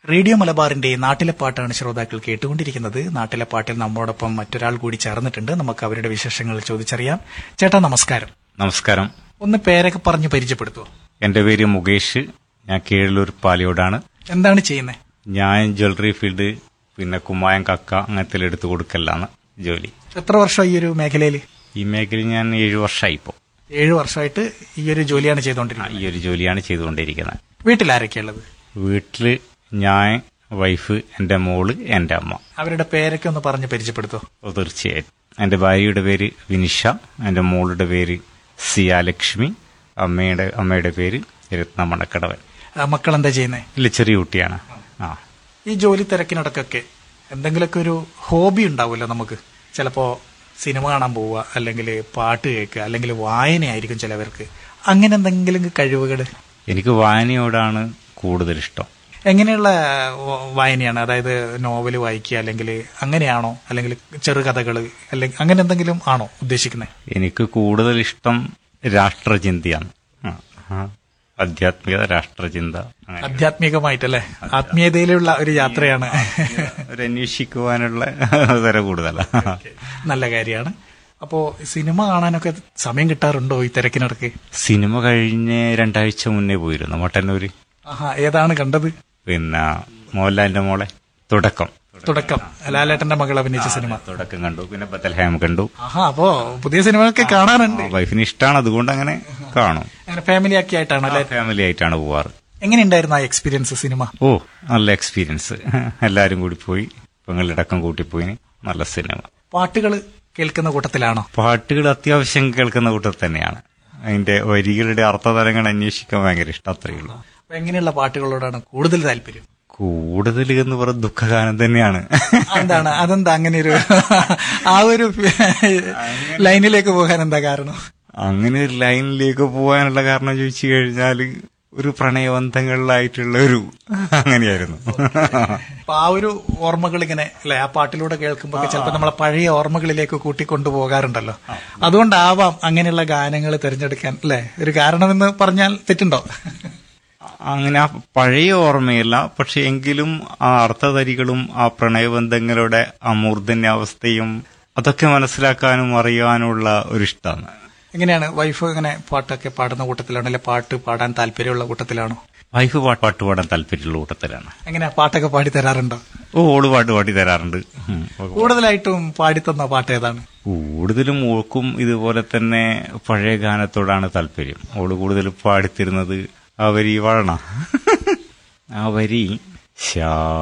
Radio മലബാറിന്റെ നാട്ടിലെ പാട്ടാണ് ശ്രോതാക്കൾ കേട്ടുകൊണ്ടിരിക്കുന്നത് നാട്ടിലെ പാട്ടിൽ നമ്മോടൊപ്പം മറ്റൊരാൾ കൂടി ചേർന്നിട്ടുണ്ട് നമുക്ക് അവരുടെ വിശേഷങ്ങൾ ചോദിച്ചറിയാം ചേട്ടാ നമസ്കാരം നമസ്കാരം ഒന്ന് പേരൊക്കെ പറഞ്ഞ് പരിചയപ്പെടുത്തുമോ എൻ്റെ പേര് മുകേഷ് ഞാൻ കീഴല്ലൂർ പാലിയോടാണ് എന്താണ് ചെയ്യുന്നത് ഞാൻ ജ്വല്ലറി ഫീൽഡ് പിന്നെ കുമ്മായം കക്ക അങ്ങനത്തെ എടുത്തു കൊടുക്കലാണ് ജോലി എത്ര വർഷം ഈ ഒരു മേഖലയിൽ ഈ മേഖലയിൽ ഞാൻ ഏഴു വർഷമായി ഇപ്പോൾ ഏഴു വർഷമായിട്ട് ഈ ഒരു ജോലിയാണ് ചെയ്തുകൊണ്ടിരിക്കുന്നത് ഈ ഒരു ജോലിയാണ് ചെയ്തുകൊണ്ടിരിക്കുന്നത് വീട്ടിൽ ആരൊക്കെയുള്ളത് വീട്ടിൽ ഞാൻ വൈഫ് എൻ്റെ മോള് എൻ്റെ അമ്മ അവരുടെ പേരൊക്കെ ഒന്ന് പറഞ്ഞ് പരിചയപ്പെടുത്തോ ഓ, തീർച്ചയായും എൻ്റെ ഭാര്യയുടെ പേര് വിനിഷ എൻ്റെ മോളുടെ പേര് സിയാലക്ഷ്മി അമ്മയുടെ അമ്മയുടെ പേര് രത്ന മണക്കടവൻ മക്കൾ എന്താ ചെയ്യുന്നത് ഇല്ല ചെറിയ കുട്ടിയാണ് ആ ഈ ജോലി തിരക്കിനിടക്കൊക്കെ എന്തെങ്കിലുമൊക്കെ ഒരു ഹോബി ഉണ്ടാവുമല്ലോ നമുക്ക് ചിലപ്പോ സിനിമ കാണാൻ പോവുക അല്ലെങ്കിൽ പാട്ട് കേൾക്കുക അല്ലെങ്കിൽ വായനയായിരിക്കും ചിലവർക്ക് അങ്ങനെ എന്തെങ്കിലും കഴിവുകൾ എനിക്ക് വായനയോടാണ് കൂടുതൽ ഇഷ്ടം എങ്ങനെയുള്ള വ- വായനയാണ് അതായത് നോവൽ വായിക്കുക അല്ലെങ്കിൽ അങ്ങനെയാണോ അല്ലെങ്കിൽ ചെറുകഥകൾ അല്ലെങ്കിൽ അങ്ങനെ എന്തെങ്കിലും ആണോ ഉദ്ദേശിക്കുന്നത് എനിക്ക് കൂടുതൽ ഇഷ്ടം രാഷ്ട്രചിന്തയാണ് ആ, ആ. ആധ്യാത്മികത രാഷ്ട്രചിന്ത അങ്ങനെ ആധ്യാത്മികമായിട്ടല്ലേ ആത്മീയതയിലുള്ള ഒരു യാത്രയാണ് ഒരു അന്വേഷിക്കുവാനുള്ള തര കൂടുതലാണ് നല്ല കാര്യമാണ് അപ്പോ സിനിമ കാണാനൊക്കെ സമയം കിട്ടാറുണ്ടോ ഈ തിരക്കിനിടക്ക് സിനിമ കഴിഞ്ഞ് രണ്ടാഴ്ച മുന്നേ പോയിരുന്നു മട്ടന്നൂര് ആഹാ ഏതാണ് കണ്ടത് പിന്നെ മോഹൻലാലിന്റെ മോളെ തുടക്കം തുടക്കം ലാലേട്ടന്റെ മകൾ അഭിനയിച്ച സിനിമ തുടക്കം കണ്ടു പിന്നെ ബത്തൽഹാം കണ്ടു ആഹാ അപ്പോ പുതിയ സിനിമകളൊക്കെ കാണാറുണ്ട് വൈഫിന് ഇഷ്ടമാണ് അതുകൊണ്ട് അങ്ങനെ കാണും അങ്ങനെ ഫാമിലി ആക്കി ആയിട്ടാണ് അല്ലെ ഫാമിലി ആയിട്ടാണ് പോവാറ് എങ്ങനെയുണ്ടായിരുന്നു ആ എക്സ്പീരിയൻസ് സിനിമ ഓ നല്ല എക്സ്പീരിയൻസ് എല്ലാരും കൂടി പോയി പെങ്ങളിടക്കം കൂട്ടിപ്പോയി നല്ല സിനിമ പാട്ടുകൾ കേൾക്കുന്ന കൂട്ടത്തിലാണോ പാട്ടുകൾ അത്യാവശ്യം കേൾക്കുന്ന കൂട്ടത്തിൽ തന്നെയാണ് അതിന്റെ വരികളുടെ അർത്ഥതലങ്ങൾ അന്വേഷിക്കാൻ ഭയങ്കര ഇഷ്ടം അത്രയേ ഉള്ളൂ അപ്പൊ എങ്ങനെയുള്ള പാട്ടുകളോടാണ് കൂടുതൽ താല്പര്യം കൂടുതൽ എന്ന് പറയുന്നത് ദുഃഖഗാനം തന്നെയാണ് എന്താണ് അതെന്താ അങ്ങനെ ഒരു ആ ഒരു ലൈനിലേക്ക് പോകാൻ എന്താ കാരണം അങ്ങനെ ഒരു ലൈനിലേക്ക് പോകാനുള്ള കാരണം ചോദിച്ചു കഴിഞ്ഞാല് ഒരു പ്രണയബന്ധങ്ങളിലായിട്ടുള്ള ഒരു അങ്ങനെയായിരുന്നു അപ്പൊ ആ ഒരു ഓർമ്മകൾ ഇങ്ങനെ അല്ലെ ആ പാട്ടിലൂടെ കേൾക്കുമ്പോ ചിലപ്പോ നമ്മളെ പഴയ ഓർമ്മകളിലേക്ക് കൂട്ടിക്കൊണ്ടു പോകാറുണ്ടല്ലോ അതുകൊണ്ടാവാം അങ്ങനെയുള്ള ഗാനങ്ങൾ തിരഞ്ഞെടുക്കാൻ അല്ലെ ഒരു കാരണമെന്ന് പറഞ്ഞാൽ തെറ്റുണ്ടോ അങ്ങനെ ആ പഴയ ഓർമ്മയില്ല പക്ഷെ എങ്കിലും ആ അർത്ഥതരികളും ആ പ്രണയബന്ധങ്ങളുടെ ആ മൂർധന്യാവസ്ഥയും അതൊക്കെ മനസ്സിലാക്കാനും അറിയാനുള്ള ഒരു ഇഷ്ടമാണ് എങ്ങനെയാണ് വൈഫ് ഇങ്ങനെ പാട്ടൊക്കെ പാടുന്ന കൂട്ടത്തിലാണോ അല്ലെ പാട്ട് പാടാൻ താല്പര്യമുള്ള കൂട്ടത്തിലാണോ വൈഫ് പാട്ട് പാട്ട് പാടാൻ താല്പര്യമുള്ള കൂട്ടത്തിലാണ് എങ്ങനെ പാട്ടൊക്കെ പാടി തരാറുണ്ടോ ഓ ഓള് പാട്ട് പാടി തരാറുണ്ട് ഉം. കൂടുതലായിട്ടും പാടിത്തന്ന പാട്ട് ഏതാണ് കൂടുതലും ഓൾക്കും ഇതുപോലെ തന്നെ പഴയ ഗാനത്തോടാണ് താല്പര്യം ഓള് കൂടുതൽ പാടിത്തിരുന്നത് ആ വരി വളണ ആ വരി ശാ